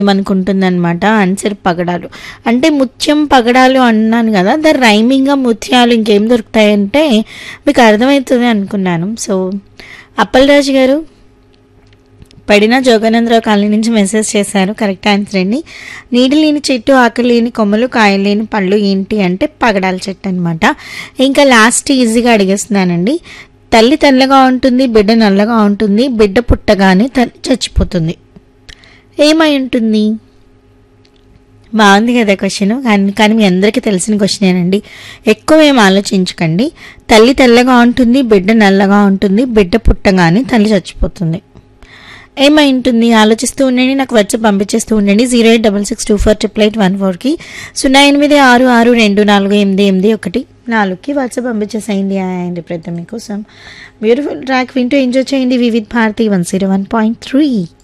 మనకు ఉంటుందన్నమాట ఆన్సర్ పగడాలు అంటే ముత్యం పగడాలు అన్నాను కదా ద రైమింగ్గా ముత్యాలు ఇంకేం దొరుకుతాయంటే మీకు అర్థమవుతుంది అనుకున్నాను సో అప్పలరాజు గారు పడిన జోగానందరావు కాలనీ నుంచి మెసేజ్ చేశారు కరెక్ట్ ఆన్సర్ అండి నీడి లేని చెట్టు ఆకులు లేని కొమ్మలు కాయలు లేని పళ్ళు ఏంటి అంటే పగడాల చెట్టు అనమాట ఇంకా లాస్ట్ ఈజీగా అడిగేస్తున్నానండి తల్లి తెల్లగా ఉంటుంది బిడ్డ నల్లగా ఉంటుంది బిడ్డ పుట్టగానే తల్లి చచ్చిపోతుంది ఏమై ఉంటుంది బాగుంది కదా క్వశ్చన్ కానీ కానీ మీ అందరికీ తెలిసిన క్వశ్చనేనండి ఎక్కువ ఏం ఆలోచించకండి తల్లి తెల్లగా ఉంటుంది బిడ్డ నల్లగా ఉంటుంది బిడ్డ పుట్టగానే తల్లి చచ్చిపోతుంది ఏమై ఉంటుంది ఆలోచిస్తూ ఉండండి నాకు వచ్చి పంపించేస్తూ ఉండండి zero eight double six two four triple eight one ఫోర్కి సున్నా ఎనిమిది ఆరు ఆరు రెండు నాలుగు ఎనిమిది ఎనిమిది ఒకటి నాలుగుకి వాట్సాప్ పంపించేసేయండి అండ్ ప్రతి మీకోసం బ్యూటిఫుల్ ట్రాక్ వింటూ ఎంజాయ్ చేయండి Vividh Bharati one zero one point three